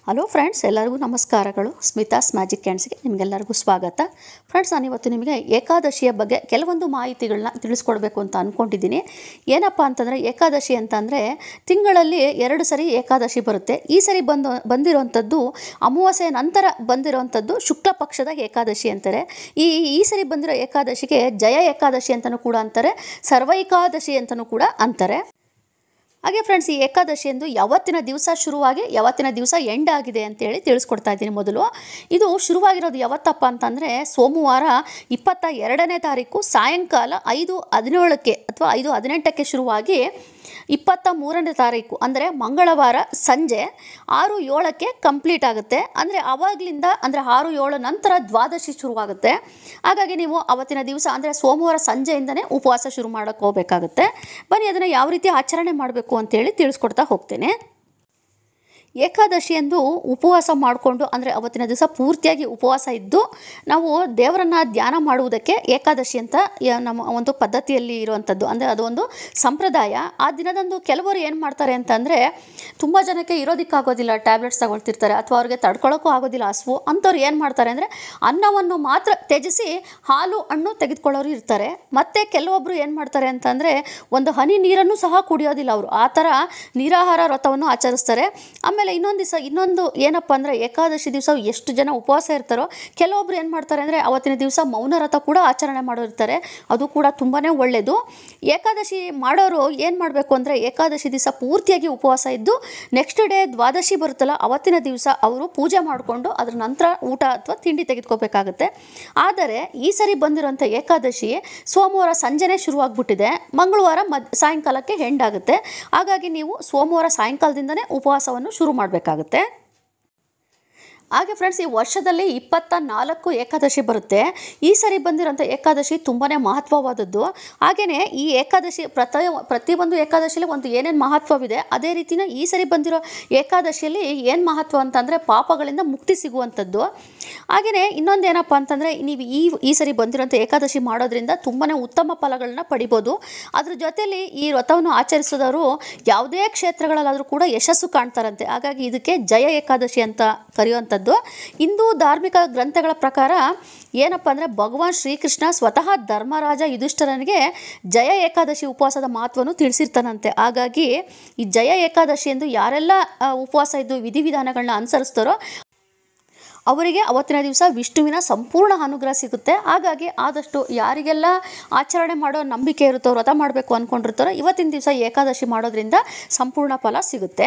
hello friends ಎಲ್ಲರಿಗೂ ನಮಸ್ಕಾರಗಳು Smitha's magic ಕ್ಯಾಂಡ್ಸ್ಗೆ ನಿಮಗೆಲ್ಲರಿಗೂ ಸ್ವಾಗತ ಫ್ರೆಂಡ್ಸ್ ನಾನಿವತ್ತು ನಿಮಗೆ ಏಕಾದಶಿಯ ಬಗ್ಗೆ ಕೆಲವೊಂದು ಮಾಹಿತಿಗಳನ್ನ ತಿಳಿಸ್ಕೊಡ್ಬೇಕು ಅಂತ ಅಂದ್ಕೊಂಡಿದ್ದೀನಿ ಏನಪ್ಪ ಅಂತಂದರೆ ಏಕಾದಶಿ ಅಂತಂದರೆ ತಿಂಗಳಲ್ಲಿ ಎರಡು ಸರಿ ಏಕಾದಶಿ ಬರುತ್ತೆ ಈ ಸರಿ ಬಂದು ಬಂದಿರೋವಂಥದ್ದು ಅಮಾವಾಸ್ಯೆ ನಂತರ ಬಂದಿರೋವಂಥದ್ದು ಶುಕ್ಲ ಪಕ್ಷದ ಏಕಾದಶಿ ಅಂತಾರೆ ಈ ಈ ಸರಿ ಬಂದಿರೋ ಏಕಾದಶಿಗೆ ಜಯ ಏಕಾದಶಿ ಅಂತಲೂ ಕೂಡ ಅಂತಾರೆ ಸರ್ವೈಕಾದಶಿ ಅಂತಲೂ ಕೂಡ ಅಂತಾರೆ ಹಾಗೆ ಫ್ರೆಂಡ್ಸ್ ಈ ಏಕಾದಶಿ ಎಂದು ಯಾವತ್ತಿನ ದಿವಸ ಶುರುವಾಗಿ ಯಾವತ್ತಿನ ದಿವಸ ಎಂಡ್ ಆಗಿದೆ ಅಂತೇಳಿ ತಿಳಿಸ್ಕೊಡ್ತಾ ಇದ್ದೀನಿ ಮೊದಲು ಇದು ಶುರುವಾಗಿರೋದು ಯಾವತ್ತಪ್ಪ ಅಂತಂದರೆ ಸೋಮವಾರ ಇಪ್ಪತ್ತ ಎರಡನೇ ತಾರೀಕು ಸಾಯಂಕಾಲ ಐದು ಹದಿನೇಳಕ್ಕೆ ಅಥವಾ ಐದು ಹದಿನೆಂಟಕ್ಕೆ ಶುರುವಾಗಿ ಇಪ್ಪತ್ತ ಮೂರನೇ ತಾರೀಕು ಅಂದರೆ ಮಂಗಳವಾರ ಸಂಜೆ ಆರು ಏಳಕ್ಕೆ ಕಂಪ್ಲೀಟ್ ಆಗುತ್ತೆ ಅಂದರೆ ಆವಾಗಲಿಂದ ಅಂದರೆ ಆರು ಏಳು ನಂತರ ದ್ವಾದಶಿ ಶುರುವಾಗುತ್ತೆ ಹಾಗಾಗಿ ನೀವು ಅವತ್ತಿನ ದಿವಸ ಅಂದರೆ ಸೋಮವಾರ ಸಂಜೆಯಿಂದನೇ ಉಪವಾಸ ಶುರು ಮಾಡೋಕ್ಕೆ ಹೋಗಬೇಕಾಗುತ್ತೆ ಬನ್ನಿ ಅದನ್ನು ಯಾವ ರೀತಿ ಆಚರಣೆ ಮಾಡಬೇಕು ಅಂತೇಳಿ ತಿಳಿಸ್ಕೊಡ್ತಾ ಹೋಗ್ತೇನೆ ಏಕಾದಶಿ ಎಂದು ಉಪವಾಸ ಮಾಡಿಕೊಂಡು ಅಂದರೆ ಅವತ್ತಿನ ದಿವಸ ಪೂರ್ತಿಯಾಗಿ ಉಪವಾಸ ಇದ್ದು ನಾವು ದೇವರನ್ನು ಧ್ಯಾನ ಮಾಡುವುದಕ್ಕೆ ಏಕಾದಶಿ ಅಂತ ಯ- ನಮ್ಮ ಒಂದು ಪದ್ಧತಿಯಲ್ಲಿ ಇರುವಂಥದ್ದು ಅಂದರೆ ಅದು ಒಂದು ಸಂಪ್ರದಾಯ ಆ ದಿನದಂದು ಕೆಲವರು ಏನು ಮಾಡ್ತಾರೆ ಅಂತಂದರೆ ತುಂಬ ಜನಕ್ಕೆ ಇರೋದಕ್ಕಾಗೋದಿಲ್ಲ ಟ್ಯಾಬ್ಲೆಟ್ಸ್ ತಗೊಳ್ತಿರ್ತಾರೆ ಅಥವಾ ಅವ್ರಿಗೆ ತಡ್ಕೊಳ್ಳೋಕ್ಕೂ ಆಗೋದಿಲ್ಲ ಹಸುವು ಅಂಥವ್ರು ಏನು ಮಾಡ್ತಾರೆ ಅಂದರೆ ಅನ್ನವನ್ನು ಮಾತ್ರ ತ್ಯಜಿಸಿ ಹಾಲು ಹಣ್ಣು ತೆಗೆದುಕೊಳ್ಳೋರು ಇರ್ತಾರೆ ಮತ್ತು ಕೆಲವೊಬ್ಬರು ಏನು ಮಾಡ್ತಾರೆ ಅಂತಂದರೆ ಒಂದು ಹನಿ ನೀರನ್ನು ಸಹ ಕುಡಿಯೋದಿಲ್ಲ ಅವರು ಆ ಥರ ನಿರಾಹಾರ ವ್ರತವನ್ನು ಆಚರಿಸ್ತಾರೆ ಆಮೇಲೆ ಇನ್ನೊಂದು ದಿವಸ ಇನ್ನೊಂದು ಏನಪ್ಪ ಅಂದರೆ ಏಕಾದಶಿ ದಿವಸ ಎಷ್ಟು ಜನ ಉಪವಾಸ ಇರ್ತಾರೋ ಕೆಲವೊಬ್ರು ಏನು ಮಾಡ್ತಾರೆ ಅಂದರೆ ಅವತ್ತಿನ ದಿವಸ ಮೌನ ವ್ರತ ಕೂಡ ಆಚರಣೆ ಮಾಡೋರಿರ್ತಾರೆ ಅದು ಕೂಡ ತುಂಬಾ ಒಳ್ಳೆಯದು ಏಕಾದಶಿ ಮಾಡೋರು ಏನು ಮಾಡಬೇಕು ಅಂದರೆ ಏಕಾದಶಿ ದಿವಸ ಪೂರ್ತಿಯಾಗಿ ಉಪವಾಸ ಇದ್ದು ನೆಕ್ಸ್ಟ್ ಡೇ ದ್ವಾದಶಿ ಬರುತ್ತಲ್ಲ ಅವತ್ತಿನ ದಿವಸ ಅವರು ಪೂಜೆ ಮಾಡಿಕೊಂಡು ಅದ್ರ ನಂತರ ಊಟ ಅಥವಾ ತಿಂಡಿ ತೆಗೆದುಕೋಬೇಕಾಗುತ್ತೆ ಆದರೆ ಈ ಸರಿ ಬಂದಿರೋಂಥ ಏಕಾದಶಿ ಸೋಮವಾರ ಸಂಜೆನೇ ಶುರುವಾಗ್ಬಿಟ್ಟಿದೆ ಮಂಗಳವಾರ ಮದ್ ಸಾಯಂಕಾಲಕ್ಕೆ ಹೆಂಡಾಗುತ್ತೆ ಹಾಗಾಗಿ ನೀವು ಸೋಮವಾರ ಸಾಯಂಕಾಲದಿಂದನೇ ಉಪವಾಸವನ್ನು ಶುರು ಮಾಡಬೇಕಾಗುತ್ತೆ ಹಾಗೆ ಫ್ರೆಂಡ್ಸ್ ಈ ವರ್ಷದಲ್ಲಿ ಇಪ್ಪತ್ತ ನಾಲ್ಕು ಏಕಾದಶಿ ಬರುತ್ತೆ ಈ ಸರಿ ಬಂದಿರೋಂಥ ಏಕಾದಶಿ ತುಂಬಾ ಮಹತ್ವವಾದದ್ದು ಹಾಗೆಯೇ ಈ ಏಕಾದಶಿ ಪ್ರತಿ ಪ್ರತಿಯೊಂದು ಏಕಾದಶಿಯಲ್ಲಿ ಒಂದು ಏನೇನು ಮಹತ್ವವಿದೆ ಅದೇ ರೀತಿನ ಈ ಸರಿ ಬಂದಿರೋ ಏಕಾದಶಿಯಲ್ಲಿ ಏನು ಮಹತ್ವ ಅಂತಂದರೆ ಪಾಪಗಳಿಂದ ಮುಕ್ತಿ ಸಿಗುವಂಥದ್ದು ಹಾಗೆಯೇ ಇನ್ನೊಂದು ಏನಪ್ಪ ಅಂತಂದರೆ ನೀವು ಈ ಈ ಸರಿ ಬಂದಿರೋಂಥ ಏಕಾದಶಿ ಮಾಡೋದ್ರಿಂದ ತುಂಬಾ ಉತ್ತಮ ಫಲಗಳನ್ನ ಪಡಿಬೋದು ಅದ್ರ ಜೊತೆಯಲ್ಲಿ ಈ ವ್ರತವನ್ನು ಆಚರಿಸಿದವರು ಯಾವುದೇ ಕ್ಷೇತ್ರಗಳಲ್ಲಾದರೂ ಕೂಡ ಯಶಸ್ಸು ಕಾಣ್ತಾರಂತೆ ಹಾಗಾಗಿ ಇದಕ್ಕೆ ಜಯ ಏಕಾದಶಿ ಅಂತ ಕರೆಯುವಂಥದ್ದು ಹಿಂದೂ ಧಾರ್ಮಿಕ ಗ್ರಂಥಗಳ ಪ್ರಕಾರ ಏನಪ್ಪ ಅಂದರೆ ಭಗವಾನ್ ಶ್ರೀಕೃಷ್ಣ ಸ್ವತಃ ಧರ್ಮರಾಜ ಯುಧಿಷ್ಠರನಿಗೆ ಜಯ ಏಕಾದಶಿ ಉಪವಾಸದ ಮಹತ್ವವನ್ನು ತಿಳಿಸಿರ್ತಾನಂತೆ ಹಾಗಾಗಿ ಈ ಜಯ ಏಕಾದಶಿ ಎಂದು ಯಾರೆಲ್ಲ ಆ, ಉಪವಾಸ ಇದ್ದು ವಿಧಿವಿಧಾನಗಳನ್ನ ಅನುಸರಿಸ್ತಾರೋ ಅವರಿಗೆ ಅವತ್ತಿನ ದಿವಸ ವಿಷ್ಣುವಿನ ಸಂಪೂರ್ಣ ಅನುಗ್ರಹ ಸಿಗುತ್ತೆ ಹಾಗಾಗಿ ಆದಷ್ಟು ಯಾರಿಗೆಲ್ಲ ಆಚರಣೆ ಮಾಡೋ ನಂಬಿಕೆ ಇರುತ್ತೋ ವ್ರತ ಮಾಡಬೇಕು ಅಂದ್ಕೊಂಡಿರ್ತಾರೋ ಇವತ್ತಿನ ದಿವಸ ಏಕಾದಶಿ ಮಾಡೋದ್ರಿಂದ ಸಂಪೂರ್ಣ ಫಲ ಸಿಗುತ್ತೆ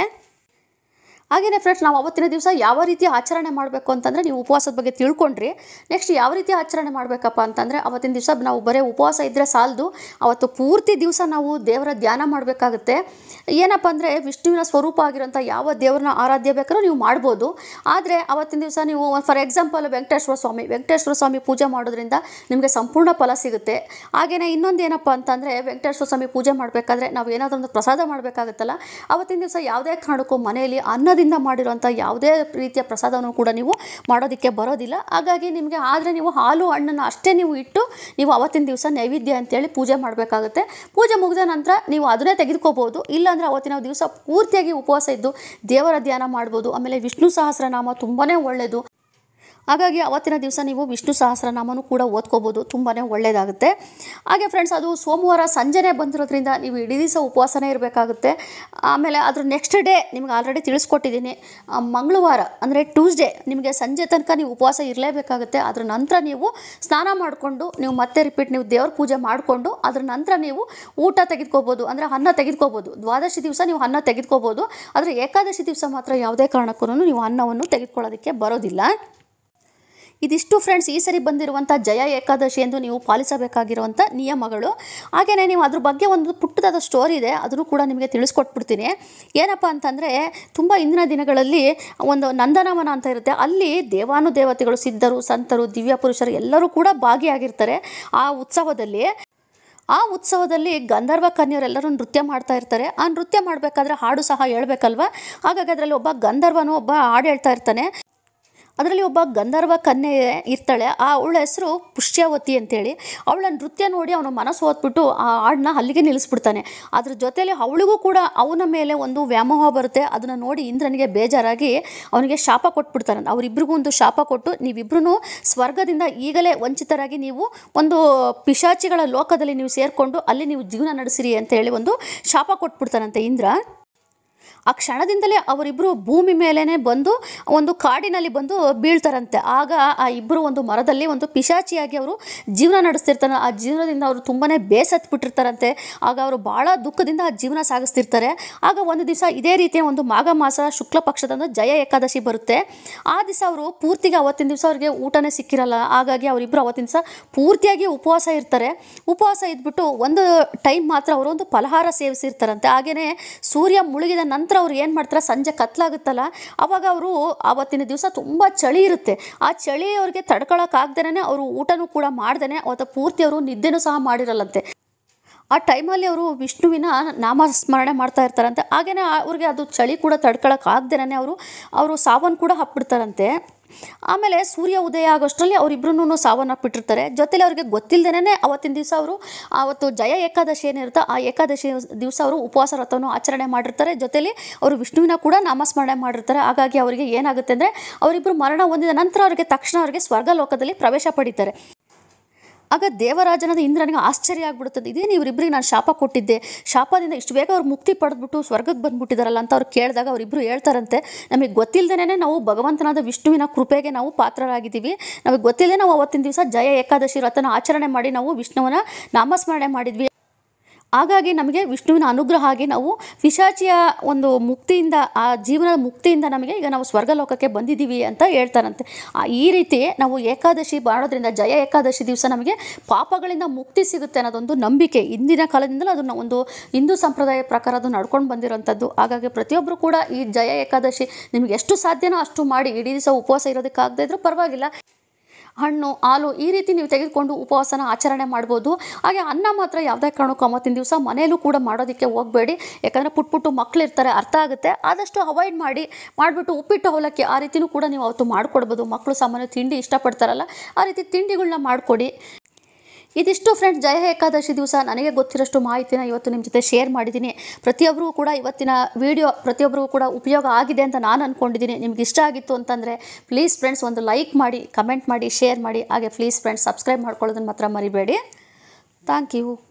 ಹಾಗೆಯೇ ಫ್ರೆಂಡ್ಸ್ ನಾವು ಅವತ್ತಿನ ದಿವಸ ಯಾವ ರೀತಿ ಆಚರಣೆ ಮಾಡಬೇಕು ಅಂತಂದರೆ ನೀವು ಉಪವಾಸದ ಬಗ್ಗೆ ತಿಳ್ಕೊಂಡ್ರಿ ನೆಕ್ಸ್ಟ್ ಯಾವ ರೀತಿ ಆಚರಣೆ ಮಾಡಬೇಕಪ್ಪ ಅಂತಂದರೆ ಅವತ್ತಿನ ದಿವಸ ನಾವು ಬರೀ ಉಪವಾಸ ಇದ್ದರೆ ಸಾಲದು ಅವತ್ತು ಪೂರ್ತಿ ದಿವಸ ನಾವು ದೇವರ ಧ್ಯಾನ ಮಾಡಬೇಕಾಗುತ್ತೆ ಏನಪ್ಪ ಅಂದರೆ ವಿಷ್ಣುವಿನ ಸ್ವರೂಪ ಆಗಿರೋಂಥ ಯಾವ ದೇವರನ್ನ ಆರಾಧ್ಯ ಬೇಕಾದ್ರೂ ನೀವು ಮಾಡ್ಬೋದು ಆದರೆ ಅವತ್ತಿನ ದಿವಸ ನೀವು ಫಾರ್ ಎಕ್ಸಾಂಪಲ್ ವೆಂಕಟೇಶ್ವರ ಸ್ವಾಮಿ ವೆಂಕಟೇಶ್ವರ ಸ್ವಾಮಿ ಪೂಜೆ ಮಾಡೋದ್ರಿಂದ ನಿಮಗೆ ಸಂಪೂರ್ಣ ಫಲ ಸಿಗುತ್ತೆ ಹಾಗೆಯೇ ಇನ್ನೊಂದು ಏನಪ್ಪ ಅಂತಂದರೆ ವೆಂಕಟೇಶ್ವರ ಸ್ವಾಮಿ ಪೂಜೆ ಮಾಡಬೇಕಾದ್ರೆ ನಾವು ಏನಾದರೂ ಒಂದು ಪ್ರಸಾದ ಮಾಡಬೇಕಾಗುತ್ತಲ್ಲ ಅವತ್ತಿನ ದಿವಸ ಯಾವುದೇ ಕಾರಣಕ್ಕೂ ಮನೆಯಲ್ಲಿ ಅನ್ನದಿಂದ ಮಾಡಿರೋಂಥ ಯಾವುದೇ ರೀತಿಯ ಪ್ರಸಾದವನ್ನು ಕೂಡ ನೀವು ಮಾಡೋದಕ್ಕೆ ಬರೋದಿಲ್ಲ ಹಾಗಾಗಿ ನಿಮಗೆ ಆದರೆ ನೀವು ಹಾಲು ಹಣ್ಣನ್ನು ಅಷ್ಟೇ ನೀವು ಇಟ್ಟು ನೀವು ಅವತ್ತಿನ ದಿವಸ ನೈವೇದ್ಯ ಅಂತೇಳಿ ಪೂಜೆ ಮಾಡಬೇಕಾಗುತ್ತೆ ಪೂಜೆ ಮುಗಿದ ನಂತರ ನೀವು ಅದನ್ನೇ ತೆಗೆದುಕೋಬೋದು ಇಲ್ಲಾಂದರೆ ಅವತ್ತಿನ ದಿವಸ ಪೂರ್ತಿಯಾಗಿ ಉಪವಾಸ ಇದ್ದು ದೇವರ ಧ್ಯಾನ ಮಾಡ್ಬೋದು ಆಮೇಲೆ ವಿಷ್ಣು ಸಹಸ್ರನಾಮ ತುಂಬಾ ಒಳ್ಳೆಯದು ಹಾಗಾಗಿ ಅವತ್ತಿನ ದಿವಸ ನೀವು ವಿಷ್ಣು ಸಹಸ್ರನಾಮನೂ ಕೂಡ ಓದ್ಕೋಬೋದು ತುಂಬಾ ಒಳ್ಳೆಯದಾಗುತ್ತೆ ಹಾಗೆ ಫ್ರೆಂಡ್ಸ್ ಅದು ಸೋಮವಾರ ಸಂಜೆನೇ ಬಂದಿರೋದ್ರಿಂದ ನೀವು ಇಡೀ ದಿವಸ ಉಪವಾಸನೇ ಇರಬೇಕಾಗುತ್ತೆ ಆಮೇಲೆ ಅದ್ರ ನೆಕ್ಸ್ಟ್ ಡೇ ನಿಮ್ಗೆ ಆಲ್ರೆಡಿ ತಿಳಿಸ್ಕೊಟ್ಟಿದ್ದೀನಿ ಆ, ಮಂಗಳವಾರ ಅಂದರೆ ಟ್ಯೂಸ್ಡೇ ನಿಮಗೆ ಸಂಜೆ ತನಕ ನೀವು ಉಪವಾಸ ಇರಲೇಬೇಕಾಗುತ್ತೆ ಅದ್ರ ನಂತರ ನೀವು ಸ್ನಾನ ಮಾಡಿಕೊಂಡು ನೀವು ಮತ್ತೆ ರಿಪೀಟ್ ನೀವು ದೇವ್ರ ಪೂಜೆ ಮಾಡಿಕೊಂಡು ಅದ್ರ ನಂತರ ನೀವು ಊಟ ತೆಗೆದುಕೋಬೋದು ಅಂದರೆ ಅನ್ನ ತೆಗೆದುಕೋಬೋದು ದ್ವಾದಶಿ ದಿವಸ ನೀವು ಅನ್ನ ತೆಗೆದುಕೋಬೋದು ಆದರೆ ಏಕಾದಶಿ ದಿವಸ ಮಾತ್ರ ಯಾವುದೇ ಕಾರಣಕ್ಕೂ ನೀವು ಅನ್ನವನ್ನು ತೆಗೆದುಕೊಳ್ಳೋದಕ್ಕೆ ಬರೋದಿಲ್ಲ ಇದಿಷ್ಟು ಫ್ರೆಂಡ್ಸ್ ಈ ಸರಿ ಬಂದಿರುವಂಥ ಜಯ ಏಕಾದಶಿ ಎಂದು ನೀವು ಪಾಲಿಸಬೇಕಾಗಿರುವಂಥ ನಿಯಮಗಳು ಹಾಗೆಯೇ ನೀವು ಅದ್ರ ಬಗ್ಗೆ ಒಂದು ಪುಟ್ಟದಾದ ಸ್ಟೋರಿ ಇದೆ ಅದನ್ನು ಕೂಡ ನಿಮಗೆ ತಿಳಿಸ್ಕೊಟ್ಬಿಡ್ತೀನಿ ಏನಪ್ಪ ಅಂತಂದರೆ ತುಂಬ ಇಂದಿನ ದಿನಗಳಲ್ಲಿ ಒಂದು ನಂದನವನ ಅಂತ ಇರುತ್ತೆ ಅಲ್ಲಿ ದೇವಾನುದೇವತೆಗಳು ಸಿದ್ಧರು ಸಂತರು ದಿವ್ಯ ಪುರುಷರು ಎಲ್ಲರೂ ಕೂಡ ಭಾಗಿಯಾಗಿರ್ತಾರೆ ಆ ಉತ್ಸವದಲ್ಲಿ ಆ ಉತ್ಸವದಲ್ಲಿ ಗಂಧರ್ವ ಕನ್ಯರೆಲ್ಲರೂ ನೃತ್ಯ ಮಾಡ್ತಾ ಇರ್ತಾರೆ ಆ ನೃತ್ಯ ಮಾಡಬೇಕಾದ್ರೆ ಹಾಡು ಸಹ ಹೇಳ್ಬೇಕಲ್ವ ಹಾಗಾಗಿ ಅದರಲ್ಲಿ ಒಬ್ಬ ಗಂಧರ್ವನು ಒಬ್ಬ ಹಾಡು ಹೇಳ್ತಾ ಇರ್ತಾನೆ ಅದರಲ್ಲಿ ಒಬ್ಬ ಗಂಧರ್ವ ಕನ್ಯೆ ಇರ್ತಾಳೆ ಆ ಅವಳ ಹೆಸರು ಪುಷ್ಯಾವತಿ ಅಂತೇಳಿ ಅವಳ ನೃತ್ಯ ನೋಡಿ ಅವನ ಮನಸ್ಸು ಹೋದ್ಬಿಟ್ಟು ಆ ಹಾಡನ್ನ ಅಲ್ಲಿಗೆ ನಿಲ್ಲಿಸ್ಬಿಡ್ತಾನೆ ಅದ್ರ ಜೊತೆಯಲ್ಲಿ ಅವಳಿಗೂ ಕೂಡ ಅವನ ಮೇಲೆ ಒಂದು ವ್ಯಾಮೋಹ ಬರುತ್ತೆ ಅದನ್ನು ನೋಡಿ ಇಂದ್ರನಿಗೆ ಬೇಜಾರಾಗಿ ಅವನಿಗೆ ಶಾಪ ಕೊಟ್ಬಿಡ್ತಾನೆ ಅವರಿಬ್ಬರಿಗೂ ಒಂದು ಶಾಪ ಕೊಟ್ಟು ನೀವಿಬ್ರು ಸ್ವರ್ಗದಿಂದ ಈಗಲೇ ವಂಚಿತರಾಗಿ ನೀವು ಒಂದು ಪಿಶಾಚಿಗಳ ಲೋಕದಲ್ಲಿ ನೀವು ಸೇರಿಕೊಂಡು ಅಲ್ಲಿ ನೀವು ಜೀವನ ನಡೆಸಿರಿ ಅಂತ ಹೇಳಿ ಒಂದು ಶಾಪ ಕೊಟ್ಬಿಡ್ತಾನಂತೆ ಇಂದ್ರ ಆ ಕ್ಷಣದಿಂದಲೇ ಅವರಿಬ್ಬರು ಭೂಮಿ ಮೇಲೇ ಬಂದು ಒಂದು ಕಾಡಿನಲ್ಲಿ ಬಂದು ಬೀಳ್ತಾರಂತೆ ಆಗ ಆ ಇಬ್ಬರು ಒಂದು ಮರದಲ್ಲಿ ಒಂದು ಪಿಶಾಚಿಯಾಗಿ ಅವರು ಜೀವನ ನಡೆಸ್ತಿರ್ತಾರೆ ಆ ಜೀವನದಿಂದ ಅವರು ತುಂಬಾ ಬೇಸತ್ಬಿಟ್ಟಿರ್ತಾರಂತೆ ಆಗ ಅವರು ಭಾಳ ದುಃಖದಿಂದ ಆ ಜೀವನ ಸಾಗಿಸ್ತಿರ್ತಾರೆ ಆಗ ಒಂದು ದಿವಸ ಇದೇ ರೀತಿಯ ಒಂದು ಮಾಘ ಮಾಸ ಶುಕ್ಲ ಪಕ್ಷದಂದು ಜಯ ಏಕಾದಶಿ ಬರುತ್ತೆ ಆ ದಿವಸ ಅವರು ಪೂರ್ತಿಗೆ ಅವತ್ತಿನ ದಿವಸ ಅವ್ರಿಗೆ ಊಟನೇ ಸಿಕ್ಕಿರಲ್ಲ ಹಾಗಾಗಿ ಅವರಿಬ್ಬರು ಅವತ್ತಿನ ದಿವಸ ಪೂರ್ತಿಯಾಗಿ ಉಪವಾಸ ಇರ್ತಾರೆ ಉಪವಾಸ ಇದ್ಬಿಟ್ಟು ಒಂದು ಟೈಮ್ ಮಾತ್ರ ಅವರು ಒಂದು ಫಲಹಾರ ಸೇವಿಸಿರ್ತಾರಂತೆ ಹಾಗೆಯೇ ಸೂರ್ಯ ಮುಳುಗಿದ ನಂತರ ಅವ್ರು ಏನು ಮಾಡ್ತಾರೆ ಸಂಜೆ ಕತ್ಲಾಗುತ್ತಲ್ಲ ಅವಾಗ ಅವರು ಆವತ್ತಿನ ದಿವಸ ತುಂಬ ಚಳಿ ಇರುತ್ತೆ ಆ ಚಳಿ ಅವ್ರಿಗೆ ತಡ್ಕೊಳಕ್ಕಾಗ್ದೇ ಅವರು ಊಟನೂ ಕೂಡ ಮಾಡ್ದೇ ಅವತ್ತು ಪೂರ್ತಿ ಅವರು ನಿದ್ದೆನೂ ಸಹ ಮಾಡಿರಲ್ಲಂತೆ ಆ ಟೈಮಲ್ಲಿ ಅವರು ವಿಷ್ಣುವಿನ ನಾಮಸ್ಮರಣೆ ಮಾಡ್ತಾ ಇರ್ತಾರಂತೆ ಹಾಗೆಯೇ ಅವ್ರಿಗೆ ಅದು ಚಳಿ ಕೂಡ ತಡ್ಕೊಳಕ್ಕಾಗ್ದೇನೆ ಅವರು ಅವರು ಸಾವನ್ನು ಕೂಡ ಹಪ್ಪಿಡ್ತಾರಂತೆ ಆಮೇಲೆ ಸೂರ್ಯ ಉದಯ ಆಗೋಷ್ಟರಲ್ಲಿ ಅವರಿಬ್ರು ಸಾವನ್ನಪ್ಪಿಟ್ಟಿರ್ತಾರೆ ಜೊತೆಲಿ ಅವ್ರಿಗೆ ಗೊತ್ತಿಲ್ಲದೇನೆ ಅವತ್ತಿನ ದಿವಸ ಅವರು ಆವತ್ತು ಜಯ ಏಕಾದಶಿ ಏನಿರುತ್ತೋ ಆ ಏಕಾದಶಿ ದಿವಸ ಅವರು ಉಪವಾಸ ವ್ರತವನ್ನು ಆಚರಣೆ ಮಾಡಿರ್ತಾರೆ ಜೊತೆಲಿ ಅವರು ವಿಷ್ಣುವಿನ ಕೂಡ ನಾಮಸ್ಮರಣೆ ಮಾಡಿರ್ತಾರೆ ಹಾಗಾಗಿ ಅವರಿಗೆ ಏನಾಗುತ್ತೆ ಅಂದರೆ ಅವರಿಬ್ಬರು ಮರಣ ಹೊಂದಿದ ನಂತರ ಅವರಿಗೆ ತಕ್ಷಣ ಅವರಿಗೆ ಸ್ವರ್ಗ ಲೋಕದಲ್ಲಿ ಪ್ರವೇಶ ಪಡೀತಾರೆ ಆಗ ದೇವರಾಜನಾದ ಇಂದ್ರನಿಗೆ ಆಶ್ಚರ್ಯ ಆಗ್ಬಿಡುತ್ತದೆ ಇದೇನು ಇವರಿಬ್ಬರಿಗೆ ನಾನು ಶಾಪ ಕೊಟ್ಟಿದ್ದೆ ಶಾಪದಿಂದ ಇಷ್ಟು ಬೇಗ ಅವ್ರು ಮುಕ್ತಿ ಪಡೆದ್ಬಿಟ್ಟು ಸ್ವರ್ಗಕ್ಕೆ ಬಂದ್ಬಿಟ್ಟಿದಾರಲ್ಲ ಅಂತ ಅವ್ರು ಕೇಳಿದಾಗ ಅವರಿಬ್ಬರು ಹೇಳ್ತಾರಂತೆ ನಮಗೆ ಗೊತ್ತಿಲ್ಲದೇ ನಾವು ಭಗವಂತನಾದ ವಿಷ್ಣುವಿನ ಕೃಪೆಗೆ ನಾವು ಪಾತ್ರರಾಗಿದ್ದೀವಿ ನಮಗೆ ಗೊತ್ತಿಲ್ಲದೆ ನಾವು ಅವತ್ತಿನ ದಿವಸ ಜಯ ಏಕಾದಶಿ ವ್ರತನ ಆಚರಣೆ ಮಾಡಿ ನಾವು ವಿಷ್ಣುವನ ನಾಮಸ್ಮರಣೆ ಮಾಡಿದ್ವಿ ಹಾಗಾಗಿ ನಮಗೆ ವಿಷ್ಣುವಿನ ಅನುಗ್ರಹ ಆಗಿ ನಾವು ಪಿಶಾಚಿಯ ಒಂದು ಮುಕ್ತಿಯಿಂದ ಆ ಜೀವನದ ಮುಕ್ತಿಯಿಂದ ನಮಗೆ ಈಗ ನಾವು ಸ್ವರ್ಗಲೋಕಕ್ಕೆ ಬಂದಿದ್ದೀವಿ ಅಂತ ಹೇಳ್ತಾರಂತೆ ಆ ಈ ರೀತಿ ನಾವು ಏಕಾದಶಿ ಮಾಡೋದ್ರಿಂದ ಜಯ ಏಕಾದಶಿ ದಿವಸ ನಮಗೆ ಪಾಪಗಳಿಂದ ಮುಕ್ತಿ ಸಿಗುತ್ತೆ ಅನ್ನೋದೊಂದು ನಂಬಿಕೆ ಇಂದಿನ ಕಾಲದಿಂದಲೂ ಅದನ್ನು ಒಂದು ಹಿಂದೂ ಸಂಪ್ರದಾಯ ಪ್ರಕಾರ ಅದು ನಡ್ಕೊಂಡು ಬಂದಿರೋಂಥದ್ದು ಹಾಗಾಗಿ ಪ್ರತಿಯೊಬ್ಬರು ಕೂಡ ಈ ಜಯ ಏಕಾದಶಿ ನಿಮಗೆ ಎಷ್ಟು ಸಾಧ್ಯನೋ ಅಷ್ಟು ಮಾಡಿ ಇಡೀ ದಿವಸ ಉಪವಾಸ ಇರೋದಕ್ಕಾಗದೇ ಇದ್ರೂ ಪರವಾಗಿಲ್ಲ ಹಣ್ಣು ಹಾಲು ಈ ರೀತಿ ನೀವು ತೆಗೆದುಕೊಂಡು ಉಪವಾಸನ ಆಚರಣೆ ಮಾಡ್ಬೋದು ಹಾಗೆ ಅನ್ನ ಮಾತ್ರ ಯಾವುದೇ ಕಾರಣಕ್ಕೂ ಅವತ್ತಿನ ದಿವಸ ಮನೆಯಲ್ಲೂ ಕೂಡ ಮಾಡೋದಕ್ಕೆ ಹೋಗಬೇಡಿ ಯಾಕಂದರೆ ಪುಟ್ ಪುಟ್ಟು ಮಕ್ಳು ಇರ್ತಾರೆ ಅರ್ಥ ಆಗುತ್ತೆ ಆದಷ್ಟು ಅವಾಯ್ಡ್ ಮಾಡಿ ಮಾಡಿಬಿಟ್ಟು ಉಪ್ಪಿಟ್ಟು ಅವಲಕ್ಕಿ ಆ ರೀತಿನೂ ಕೂಡ ನೀವು ಅವತ್ತು ಮಾಡಿಕೊಡ್ಬೋದು ಮಕ್ಕಳು ಸಾಮಾನ್ಯ ತಿಂಡಿ ಇಷ್ಟಪಡ್ತಾರಲ್ಲ ಆ ರೀತಿ ತಿಂಡಿಗಳನ್ನ ಮಾಡಿಕೊಡಿ ಇದಿಷ್ಟು ಫ್ರೆಂಡ್ಸ್ ಜಯ ಏಕಾದಶಿ ದಿವಸ ನನಗೆ ಗೊತ್ತಿರೋಷ್ಟು ಮಾಹಿತಿನ ಇವತ್ತು ನಿಮ್ಮ ಜೊತೆ ಶೇರ್ ಮಾಡಿದ್ದೀನಿ ಪ್ರತಿಯೊಬ್ಬರಿಗೂ ಕೂಡ ಇವತ್ತಿನ ವಿಡಿಯೋ ಪ್ರತಿಯೊಬ್ಬರಿಗೂ ಕೂಡ ಉಪಯೋಗ ಆಗಿದೆ ಅಂತ ನಾನು ಅಂದ್ಕೊಂಡಿದ್ದೀನಿ ನಿಮ್ಗೆ ಇಷ್ಟ ಆಗಿತ್ತು ಅಂತಂದರೆ ಪ್ಲೀಸ್ ಫ್ರೆಂಡ್ಸ್ ಒಂದು ಲೈಕ್ ಮಾಡಿ ಕಮೆಂಟ್ ಮಾಡಿ ಶೇರ್ ಮಾಡಿ ಹಾಗೆ ಪ್ಲೀಸ್ ಫ್ರೆಂಡ್ಸ್ ಸಬ್ಸ್ಕ್ರೈಬ್ ಮಾಡ್ಕೊಳ್ಳೋದನ್ನು ಮಾತ್ರ ಮರಿಬೇಡಿ ಥ್ಯಾಂಕ್ ಯು